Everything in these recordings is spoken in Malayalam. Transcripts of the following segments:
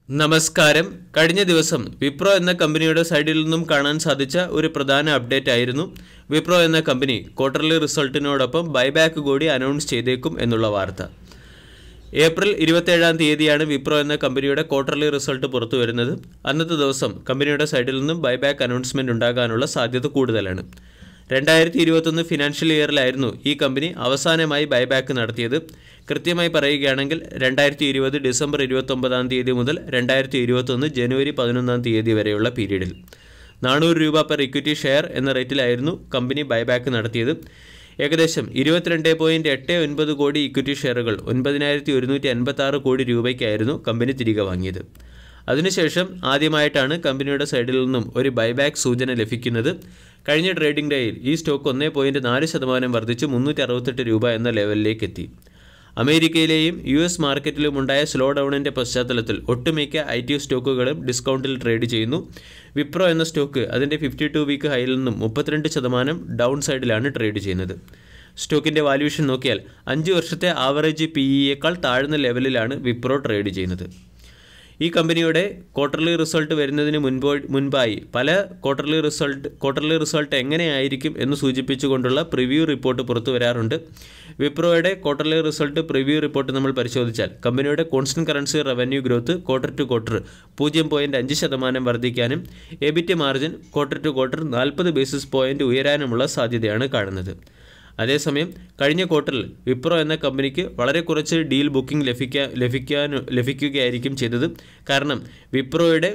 നമസ്കാരം കഴിഞ്ഞ ദിവസം വിപ്രോ എന്ന കമ്പനിയുടെ സൈഡിൽ നിന്നും കാണാൻ സാധിച്ച ഒരു പ്രധാന അപ്ഡേറ്റ് ആയിരുന്നു വിപ്രോ എന്ന കമ്പനി ക്വാർട്ടർലി റിസൾട്ടിനോടൊപ്പം ബൈബാക്ക് കൂടി അനൗൺസ് ചെയ്തേക്കും എന്നുള്ള വാർത്ത ഏപ്രിൽ ഇരുപത്തേഴാം തീയതിയാണ് വിപ്രോ എന്ന കമ്പനിയുടെ ക്വാർട്ടർലി റിസൾട്ട് പുറത്തു വരുന്നത് അന്നത്തെ ദിവസം കമ്പനിയുടെ സൈഡിൽ നിന്നും ബൈബാക്ക് അനൗൺസ്മെന്റ് ഉണ്ടാകാനുള്ള സാധ്യത കൂടുതലാണ് രണ്ടായിരത്തി ഇരുപത്തൊന്ന് ഫിനാൻഷ്യൽ ഇയറിലായിരുന്നു ഈ കമ്പനി അവസാനമായി ബൈബാക്ക് നടത്തിയത് കൃത്യമായി പറയുകയാണെങ്കിൽ രണ്ടായിരത്തി ഇരുപത് ഡിസംബർ ഇരുപത്തൊമ്പതാം തീയതി മുതൽ രണ്ടായിരത്തി ഇരുപത്തൊന്ന് ജനുവരി പതിനൊന്നാം തീയതി വരെയുള്ള പീരീഡിൽ നാനൂറ് രൂപ പെർ ഇക്വിറ്റി ഷെയർ എന്ന റേറ്റിലായിരുന്നു കമ്പനി ബൈബാക്ക് നടത്തിയത് ഏകദേശം ഇരുപത്തിരണ്ട് പോയിൻറ്റ് എട്ട് ഒൻപത് കോടി ഇക്വിറ്റി ഷെയറുകൾ ഒൻപതിനായിരത്തി ഒരുന്നൂറ്റി അൻപത്തി ആറ് കോടി രൂപയ്ക്കായിരുന്നു കമ്പനി തിരികെ വാങ്ങിയത് അതിനുശേഷം ആദ്യമായിട്ടാണ് കമ്പനിയുടെ സൈഡിൽ നിന്നും ഒരു ബൈബാക്ക് സൂചന ലഭിക്കുന്നത് കഴിഞ്ഞ ട്രേഡിംഗ് ഡേയിൽ ഈ സ്റ്റോക്ക് ഒന്നേ പോയിൻറ്റ് നാല് ശതമാനം വർദ്ധിച്ച് മുന്നൂറ്റി അറുപത്തെട്ട് രൂപ എന്ന ലെവലിലേക്ക് എത്തി അമേരിക്കയിലെയും യു എസ് മാർക്കറ്റിലും ഉണ്ടായ സ്ലോ ഡൗണിൻ്റെ പശ്ചാത്തലത്തിൽ ഒട്ടുമിക്ക ഐ ടി സ്റ്റോക്കുകളും ഡിസ്കൗണ്ടിൽ ട്രേഡ് ചെയ്യുന്നു വിപ്രോ എന്ന സ്റ്റോക്ക് അതിൻ്റെ ഫിഫ്റ്റി ടു വീക്ക് ഹൈയിൽ നിന്നും മുപ്പത്തിരണ്ട് ശതമാനം ഡൗൺ സൈഡിലാണ് ട്രേഡ് ചെയ്യുന്നത് സ്റ്റോക്കിൻ്റെ വാല്യൂഷൻ നോക്കിയാൽ അഞ്ച് വർഷത്തെ ആവറേജ് പി ഇയേക്കാൾ താഴ്ന്ന ലെവലിലാണ് വിപ്രോ ട്രേഡ് ചെയ്യുന്നത് ഈ കമ്പനിയുടെ ക്വാർട്ടർലി റിസൾട്ട് വരുന്നതിന് മുൻപോ മുൻപായി പല ക്വാർട്ടർലി റിസൾട്ട് ക്വാർട്ടർലി റിസൾട്ട് എങ്ങനെയായിരിക്കും എന്ന് സൂചിപ്പിച്ചുകൊണ്ടുള്ള പ്രിവ്യൂ റിപ്പോർട്ട് പുറത്തു വരാറുണ്ട് വിപ്രോയുടെ ക്വാർട്ടർലി റിസൾട്ട് പ്രിവ്യൂ റിപ്പോർട്ട് നമ്മൾ പരിശോധിച്ചാൽ കമ്പനിയുടെ constant currency revenue growth quarter to quarter പൂജ്യം പോയിൻറ്റ് അഞ്ച് ശതമാനം വർദ്ധിക്കാനും EBIT margin quarter to quarter നാൽപ്പത് ബേസിസ് പോയിൻറ്റ് ഉയരാനുമുള്ള സാധ്യതയാണ് കാണുന്നത് അതേസമയം കഴിഞ്ഞ ക്വാർട്ടറിൽ വിപ്രോ എന്ന കമ്പനിക്ക് വളരെ കുറച്ച് ഡീൽ ബുക്കിംഗ് ലഭിക്കാൻ ലഭിക്കാൻ ലഭിക്കുകയായിരിക്കും ചെയ്തത് കാരണം വിപ്രോയുടെ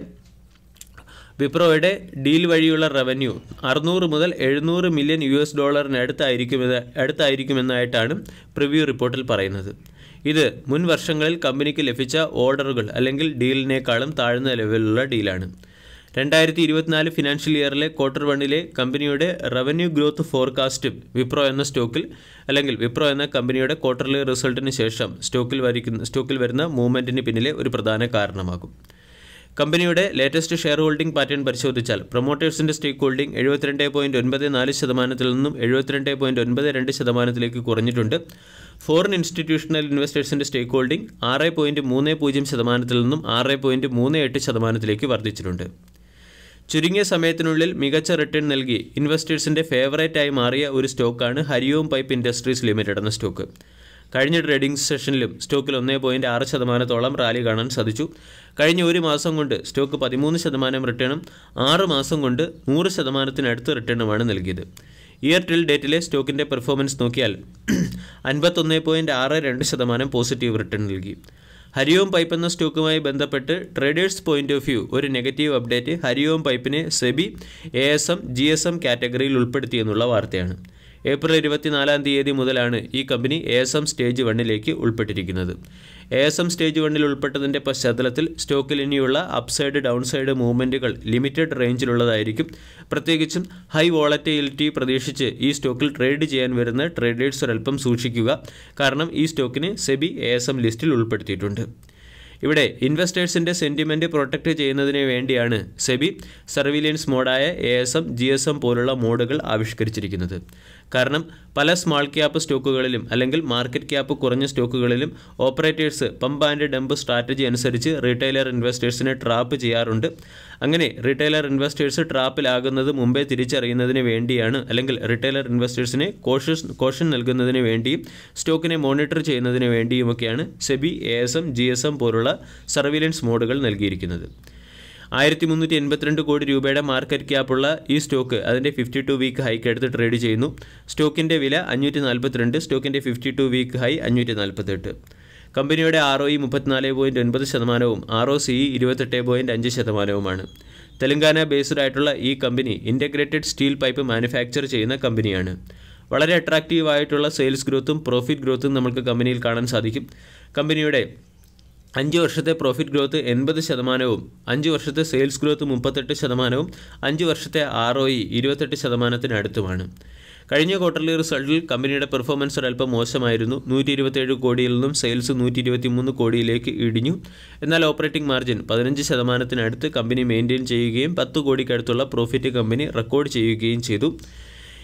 വിപ്രോയുടെ ഡീൽ വഴിയുള്ള റവന്യൂ അറുന്നൂറ് മുതൽ എഴുന്നൂറ് മില്യൺ യു എസ് ഡോളറിനടുത്തായിരിക്കുമെന്ന് അടുത്തായിരിക്കുമെന്നായിട്ടാണ് പ്രിവ്യൂ റിപ്പോർട്ടിൽ പറയുന്നത് ഇത് മുൻ വർഷങ്ങളിൽ കമ്പനിക്ക് ലഭിച്ച ഓർഡറുകൾ അല്ലെങ്കിൽ ഡീലിനേക്കാളും താഴ്ന്ന ലെവലിലുള്ള ഡീലാണ് രണ്ടായിരത്തി ഇരുപത്തിനാല് ഫിനാൻഷ്യൽ ഇയറിലെ ക്വാർട്ടർ വണ്ണിലെ കമ്പനിയുടെ റവന്യൂ ഗ്രോത്ത് ഫോർകാസ്റ്റ് വിപ്രോ എന്ന സ്റ്റോക്കിൽ അല്ലെങ്കിൽ വിപ്രോ എന്ന കമ്പനിയുടെ ക്വാർട്ടർലി റിസൾട്ടിന് ശേഷം സ്റ്റോക്കിൽ വരിക്കുന്ന സ്റ്റോക്കിൽ വരുന്ന മൂവ്മെൻറ്റിന് പിന്നിലെ ഒരു പ്രധാന കാരണമാകും കമ്പനിയുടെ ലേറ്റസ്റ്റ് ഷെയർ ഹോൾഡിംഗ് പാറ്റേൺ പരിശോധിച്ചാൽ പ്രൊമോട്ടേഴ്സിന്റെ സ്റ്റേക്ക് ഹോൾഡിംഗ് എഴുപത്തിരണ്ട് പോയിന്റ് ഒൻപത് നാല് ശതമാനത്തിൽ നിന്നും എഴുപത്തിരണ്ട് പോയിന്റ് ഒൻപത് രണ്ട് ശതമാനത്തിലേക്ക് കുറഞ്ഞിട്ടുണ്ട് ഫോറിൻ ഇൻസ്റ്റിറ്റ്യൂഷണൽ ഇൻവെസ്റ്റേഴ്സിന്റെ സ്റ്റേക്ക് ഹോൾഡിംഗ് ആറ് പോയിന്റ് മൂന്ന് പൂജ്യം ശതമാനത്തിൽ നിന്നും ആറ് പോയിന്റ് മൂന്ന് എട്ട് ശതമാനത്തിലേക്ക് വർദ്ധിച്ചിട്ടുണ്ട് ചുരുങ്ങിയ സമയത്തിനുള്ളിൽ മികച്ച റിട്ടേൺ നൽകി ഇൻവെസ്റ്റേഴ്സിന്റെ ഫേവറേറ്റായി മാറിയ ഒരു സ്റ്റോക്കാണ് ഹരിയോം പൈപ്പ് ഇൻഡസ്ട്രീസ് ലിമിറ്റഡ് എന്ന സ്റ്റോക്ക് കഴിഞ്ഞ ട്രേഡിംഗ് സെഷനിലും സ്റ്റോക്കിൽ ഒന്നേ പോയിൻറ്റ് ആറ് ശതമാനത്തോളം റാലി കാണാൻ സാധിച്ചു കഴിഞ്ഞ ഒരു മാസം കൊണ്ട് സ്റ്റോക്ക് പതിമൂന്ന് ശതമാനം റിട്ടേണും ആറ് മാസം കൊണ്ട് നൂറ് ശതമാനത്തിനടുത്ത് റിട്ടേണുമാണ് നൽകിയത് ഇയർ ടിൽ ഡേറ്റിലെ സ്റ്റോക്കിൻ്റെ പെർഫോമൻസ് നോക്കിയാൽ അൻപത്തൊന്ന് പോയിൻറ്റ് ആറ് രണ്ട് ശതമാനം പോസിറ്റീവ് റിട്ടേൺ നൽകി ഹരിയോം പൈപ്പ് എന്ന സ്റ്റോക്കുമായി ബന്ധപ്പെട്ട് ട്രേഡേഴ്സ് പോയിന്റ് ഓഫ് വ്യൂ ഒരു നെഗറ്റീവ് അപ്ഡേറ്റ് ഹരിയോം പൈപ്പിനെ SEBI A S M G S M കാറ്റഗറിയിൽ ഉൾപ്പെടുത്തിയെന്നുള്ള വാർത്തയാണ് ഏപ്രിൽ ഇരുപത്തിനാലാം തീയതി മുതലാണ് ഈ company A S M stage വണ്ണിലേക്ക് ഉൾപ്പെട്ടിരിക്കുന്നത് എ എസ് എം സ്റ്റേജ് വണ്ണിൽ ഉൾപ്പെട്ടതിൻ്റെ പശ്ചാത്തലത്തിൽ സ്റ്റോക്കിൽ ഇനിയുള്ള അപ്സൈഡ് ഡൗൺസൈഡ് മൂവ്മെൻറ്റുകൾ ലിമിറ്റഡ് റേഞ്ചിലുള്ളതായിരിക്കും പ്രത്യേകിച്ചും ഹൈ വോളറ്റൈലിറ്റി പ്രതീക്ഷിച്ച് ഈ സ്റ്റോക്കിൽ ട്രേഡ് ചെയ്യാൻ വരുന്ന ട്രേഡേഴ്സ് ഒരൽപ്പം സൂക്ഷിക്കുക കാരണം ഈ സ്റ്റോക്കിന് സെബി എ എസ് എം ലിസ്റ്റിൽ ഉൾപ്പെടുത്തിയിട്ടുണ്ട് ഇവിടെ ഇൻവെസ്റ്റേഴ്സിൻ്റെ സെൻറ്റിമെൻറ്റ് പ്രൊട്ടക്റ്റ് ചെയ്യുന്നതിന് വേണ്ടിയാണ് സെബി സർവീലിയൻസ് മോഡായ A S M G S M പോലുള്ള മോഡുകൾ ആവിഷ്കരിച്ചിരിക്കുന്നത് കാരണം പല സ്മാൾ ക്യാപ്പ് സ്റ്റോക്കുകളിലും അല്ലെങ്കിൽ മാർക്കറ്റ് ക്യാപ്പ് കുറഞ്ഞ സ്റ്റോക്കുകളിലും operators pump and dump strategy അനുസരിച്ച് റീറ്റെയിലർ ഇൻവെസ്റ്റേഴ്സിനെ ട്രാപ്പ് ചെയ്യാറുണ്ട് അങ്ങനെ റീറ്റെയിലർ ഇൻവെസ്റ്റേഴ്സ് ട്രാപ്പിലാകുന്നത് മുമ്പേ തിരിച്ചറിയുന്നതിന് വേണ്ടിയാണ് അല്ലെങ്കിൽ റീറ്റെയിലർ ഇൻവെസ്റ്റേഴ്സിനെ കോഷ്യസ് കോഷൻ നൽകുന്നതിന് വേണ്ടിയും സ്റ്റോക്കിനെ മോണിറ്റർ ചെയ്യുന്നതിന് വേണ്ടിയുമൊക്കെയാണ് SEBI A S M G S M പോലുള്ള സർവീലൻസ് മോഡുകൾ നൽകിയിരിക്കുന്നത് ആയിരത്തി മുന്നൂറ്റി എൺപത്തിരണ്ട് കോടി രൂപയുടെ മാർക്കറ്റ് ക്യാപ്പുള്ള ഈ സ്റ്റോക്ക് അതിൻ്റെ ഫിഫ്റ്റി ടു വീക്ക് ഹൈക്ക് എടുത്ത് ട്രേഡ് ചെയ്യുന്നു സ്റ്റോക്കിൻ്റെ വില അഞ്ഞൂറ്റി നാൽപ്പത്തിരണ്ട് സ്റ്റോക്കിൻ്റെ ഫിഫ്റ്റി ടു വീക്ക് ഹൈ അഞ്ഞൂറ്റി നാൽപ്പത്തെട്ട് കമ്പനിയുടെ ആർ ഒ ഇ മുപ്പത്തിനാല് പോയിൻറ്റ് ഒൻപത് ശതമാനവും ആർ ഒ സി ഇരുപത്തെട്ട് പോയിൻറ്റ് അഞ്ച് ശതമാനവുമാണ് തെലങ്കാന ബേസ്ഡ് ആയിട്ടുള്ള ഈ company integrated steel pipe manufacture ചെയ്യുന്ന കമ്പനിയാണ് വളരെ അട്രാക്റ്റീവ് ആയിട്ടുള്ള സെയിൽസ് ഗ്രോത്തും പ്രോഫിറ്റ് ഗ്രോത്തും നമുക്ക് കമ്പനിയിൽ കാണാൻ സാധിക്കും കമ്പനിയുടെ അഞ്ച് വർഷത്തെ പ്രോഫിറ്റ് ഗ്രോത്ത് എൺപത് ശതമാനവും അഞ്ച് വർഷത്തെ സെയിൽസ് ഗ്രോത്ത് മുപ്പത്തെട്ട് ശതമാനവും അഞ്ച് വർഷത്തെ ആർ ഒ ഇ ഇരുപത്തെട്ട് ശതമാനത്തിനടുത്തുമാണ് കഴിഞ്ഞ ക്വാർട്ടർലി റിസൾട്ടിൽ കമ്പനിയുടെ പെർഫോമൻസ് ഒരല്പം മോശമായിരുന്നു നൂറ്റി ഇരുപത്തേഴ് കോടിയിൽ നിന്നും സെയിൽസ് നൂറ്റി ഇരുപത്തി മൂന്ന് കോടിയിലേക്ക് ഇടിഞ്ഞു എന്നാൽ ഓപ്പറേറ്റിംഗ് മാർജിൻ പതിനഞ്ച് ശതമാനത്തിനടുത്ത് കമ്പനി മെയിൻറ്റെയിൻ ചെയ്യുകയും പത്ത് കോടിക്കടുത്തുള്ള പ്രോഫിറ്റ് കമ്പനി റെക്കോർഡ് ചെയ്യുകയും ചെയ്തു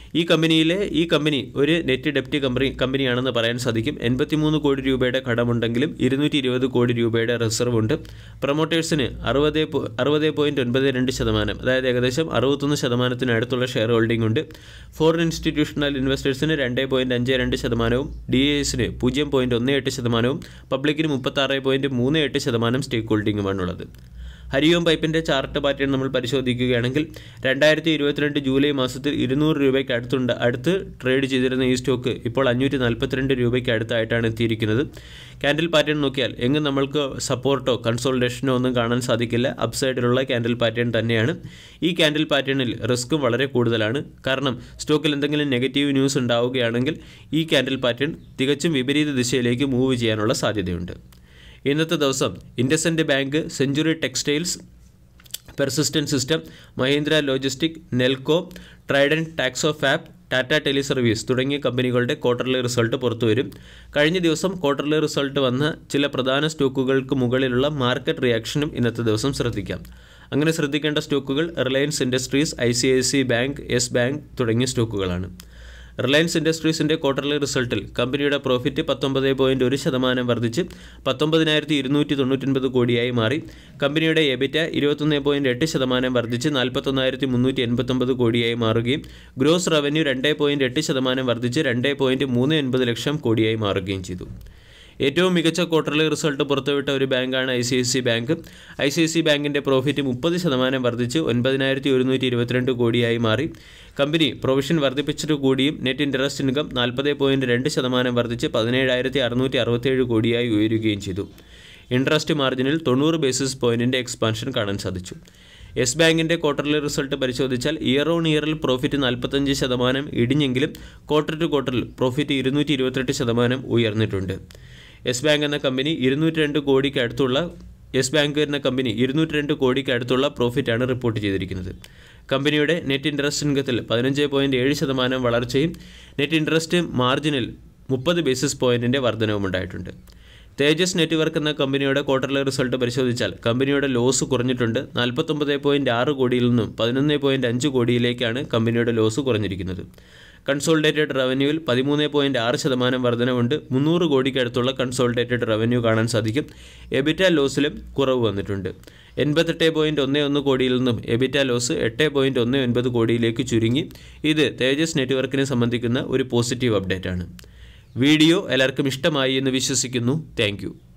ഈ കമ്പനിയിലെ ഈ കമ്പനി ഒരു നെറ്റ് ഡെപ്റ്റ് കമ്പനി കമ്പനിയാണെന്ന് പറയാൻ സാധിക്കും എൺപത്തിമൂന്ന് കോടി രൂപയുടെ കടമുണ്ടെങ്കിലും ഇരുന്നൂറ്റി ഇരുപത് കോടി രൂപയുടെ റിസർവ് ഉണ്ട് പ്രൊമോട്ടേഴ്സിന് അറുപത് അറുപത് പോയിൻറ്റ് ഒൻപത് രണ്ട് ശതമാനം അതായത് ഏകദേശം അറുപത്തൊന്ന് ശതമാനത്തിന് അടുത്തുള്ള ഷെയർ ഹോൾഡിംഗ് ഉണ്ട് ഫോറിൻ ഇൻസ്റ്റിറ്റ്യൂഷണൽ ഇൻവെസ്റ്റേഴ്സിന് രണ്ട് പോയിൻറ്റ് അഞ്ച് രണ്ട് ശതമാനവും ഡി എസിന് പൂജ്യം പോയിൻറ്റ് ഒന്ന് എട്ട് ശതമാനവും പബ്ലിക്കിന് മുപ്പത്താറ് പോയിൻറ്റ് മൂന്ന് എട്ട് ശതമാനം സ്റ്റേക്ക് ഹോൾഡിംഗുമാണുള്ളത് ഹരിയോം പൈപ്പിൻ്റെ ചാർട്ട് പാറ്റേൺ നമ്മൾ പരിശോധിക്കുകയാണെങ്കിൽ രണ്ടായിരത്തി ഇരുപത്തിരണ്ട് ജൂലൈ മാസത്തിൽ ഇരുന്നൂറ് രൂപയ്ക്ക് അടുത്തുണ്ട് അടുത്ത് ട്രേഡ് ചെയ്തിരുന്ന ഈ സ്റ്റോക്ക് ഇപ്പോൾ അഞ്ഞൂറ്റി നാൽപ്പത്തിരണ്ട് രൂപയ്ക്ക് അടുത്തായിട്ടാണ് എത്തിയിരിക്കുന്നത് ക്യാൻഡിൽ പാറ്റേൺ നോക്കിയാൽ എങ്ങും നമ്മൾക്ക് സപ്പോർട്ടോ കൺസോൾട്ടേഷനോ ഒന്നും കാണാൻ സാധിക്കില്ല അപ്സൈഡിലുള്ള ക്യാൻഡിൽ പാറ്റേൺ തന്നെയാണ് ഈ ക്യാൻഡിൽ പാറ്റേണിൽ റിസ്ക്കും വളരെ കൂടുതലാണ് കാരണം സ്റ്റോക്കിൽ എന്തെങ്കിലും നെഗറ്റീവ് ന്യൂസ് ഉണ്ടാവുകയാണെങ്കിൽ ഈ ക്യാൻഡിൽ പാറ്റേൺ തികച്ചും വിപരീത ദിശയിലേക്ക് മൂവ് ചെയ്യാനുള്ള സാധ്യതയുണ്ട് ഇന്നത്തെ ദിവസം IndusInd Bank Century Textiles Persistent System Mahindra Logistic Nelco Trident ടാക്സോ ഫാബ് ടാറ്റ ടെലി സർവീസ് തുടങ്ങിയ കമ്പനികളുടെ ക്വാർട്ടർലി റിസൾട്ട് പുറത്തുവരും കഴിഞ്ഞ ദിവസം ക്വാർട്ടർലി റിസൾട്ട് വന്ന ചില പ്രധാന സ്റ്റോക്കുകൾക്ക് മുകളിലുള്ള മാർക്കറ്റ് റിയാക്ഷനും ഇന്നത്തെ ദിവസം ശ്രദ്ധിക്കാം അങ്ങനെ ശ്രദ്ധിക്കേണ്ട സ്റ്റോക്കുകൾ Reliance Industries I C I C bank yes bank തുടങ്ങിയ സ്റ്റോക്കുകളാണ് റിലയൻസ് ഇൻഡസ്ട്രീസിൻ്റെ ക്വാർട്ടർലി റിസൾട്ടിൽ കമ്പനിയുടെ പ്രോഫിറ്റ് പത്തൊമ്പത് പോയിൻറ്റ് ഒരു ശതമാനം വർദ്ധിച്ച് പത്തൊമ്പതിനായിരത്തി ഇരുന്നൂറ്റി തൊണ്ണൂറ്റൊൻപത് കോടിയായി മാറി കമ്പനിയുടെ എബിറ്റ ഇരുപത്തൊന്ന് പോയിൻറ്റ് എട്ട് ശതമാനം വർദ്ധിച്ച് നാൽപ്പത്തൊന്നായിരത്തി മുന്നൂറ്റി എൺപത്തൊമ്പത് കോടിയായി മാറുകയും ഗ്രോസ് റവന്യൂ രണ്ട് പോയിൻറ്റ് എട്ട് ശതമാനം വർദ്ധിച്ച് രണ്ട് പോയിൻറ്റ് മൂന്ന് ഒൻപത് ലക്ഷം കോടിയായി മാറുകയും ചെയ്തു ഏറ്റവും മികച്ച ക്വാർട്ടർലി റിസൾട്ട് പുറത്തുവിട്ട ഒരു ബാങ്കാണ് I C I C Bank I C I C ബാങ്കിൻ്റെ പ്രോഫിറ്റ് മുപ്പത് ശതമാനം വർദ്ധിച്ച് ഒൻപതിനായിരത്തി ഒരുന്നൂറ്റി ഇരുപത്തിരണ്ട് കോടിയായി മാറി കമ്പനി പ്രൊവിഷൻ വർദ്ധിപ്പിച്ചിട്ട് കൂടിയും നെറ്റ് ഇൻട്രസ്റ്റ് ഇൻകം നാൽപ്പത് പോയിൻറ്റ് രണ്ട് ശതമാനം വർദ്ധിച്ച് പതിനേഴായിരത്തി അറുന്നൂറ്റി അറുപത്തേഴ് കോടിയായി ഉയരുകയും ചെയ്തു ഇൻട്രസ്റ്റ് മാർജിനിൽ തൊണ്ണൂറ് ബേസിസ് പോയിൻറ്റിൻ്റെ എക്സ്പാൻഷൻ കാണാൻ സാധിച്ചു യെസ് ബാങ്കിൻ്റെ ക്വാർട്ടർലി റിസൾട്ട് പരിശോധിച്ചാൽ ഇയർ ഓൺ ഇയറിൽ പ്രോഫിറ്റ് നാൽപ്പത്തഞ്ച് ശതമാനം ഇടിഞ്ഞെങ്കിലും ക്വാർട്ടർ ടു ക്വാർട്ടറിൽ പ്രോഫിറ്റ് ഇരുന്നൂറ്റി ഇരുപത്തെട്ട് ശതമാനം ഉയർന്നിട്ടുണ്ട് യെസ് ബാങ്ക് എന്ന കമ്പനി ഇരുന്നൂറ്റി രണ്ട് കോടിക്ക് അടുത്തുള്ള യെസ് ബാങ്ക് എന്ന കമ്പനി ഇരുന്നൂറ്റി രണ്ട് കോടിക്ക് അടുത്തുള്ള പ്രോഫിറ്റാണ് റിപ്പോർട്ട് ചെയ്തിരിക്കുന്നത് കമ്പനിയുടെ നെറ്റ് ഇൻട്രസ്റ്റ് ഇൻകത്തിൽ പതിനഞ്ച് പോയിൻറ്റ് ഏഴ് ശതമാനം വളർച്ചയും നെറ്റ് ഇൻട്രസ്റ്റ് മാർജിനിൽ മുപ്പത് ബേസിസ് പോയിൻറ്റിൻ്റെ വർധനവും ഉണ്ടായിട്ടുണ്ട് തേജസ് നെറ്റ്വർക്ക് എന്ന കമ്പനിയുടെ ക്വാർട്ടർലി റിസൾട്ട് പരിശോധിച്ചാൽ കമ്പനിയുടെ ലോസ് കുറഞ്ഞിട്ടുണ്ട് നാൽപ്പത്തൊമ്പത് പോയിൻറ്റ് ആറ് കോടിയിൽ നിന്നും പതിനൊന്ന് പോയിൻറ്റ് അഞ്ച് കോടിയിലേക്കാണ് കമ്പനിയുടെ ലോസ് കുറഞ്ഞിരിക്കുന്നത് കൺസോൾട്ടേറ്റഡ് റവന്യൂവിൽ പതിമൂന്ന് പോയിൻറ്റ് ആറ് ശതമാനം വർധനവുണ്ട് മുന്നൂറ് കോടിക്കടുത്തുള്ള കൺസോൾട്ടേറ്റഡ് റവന്യൂ കാണാൻ സാധിക്കും എബിറ്റ ലോസിലും കുറവ് വന്നിട്ടുണ്ട് എൺപത്തെട്ട് പോയിൻറ്റ് ഒന്ന് ഒന്ന് കോടിയിൽ നിന്നും എബിറ്റ ലോസ് എട്ട് പോയിൻറ്റ് ഒന്ന് ഒൻപത് കോടിയിലേക്ക് ചുരുങ്ങി ഇത് തേജസ് നെറ്റ്വർക്കിനെ സംബന്ധിക്കുന്ന ഒരു പോസിറ്റീവ് അപ്ഡേറ്റ് ആണ് വീഡിയോ എല്ലാവർക്കും ഇഷ്ടമായി എന്ന് വിശ്വസിക്കുന്നു താങ്ക്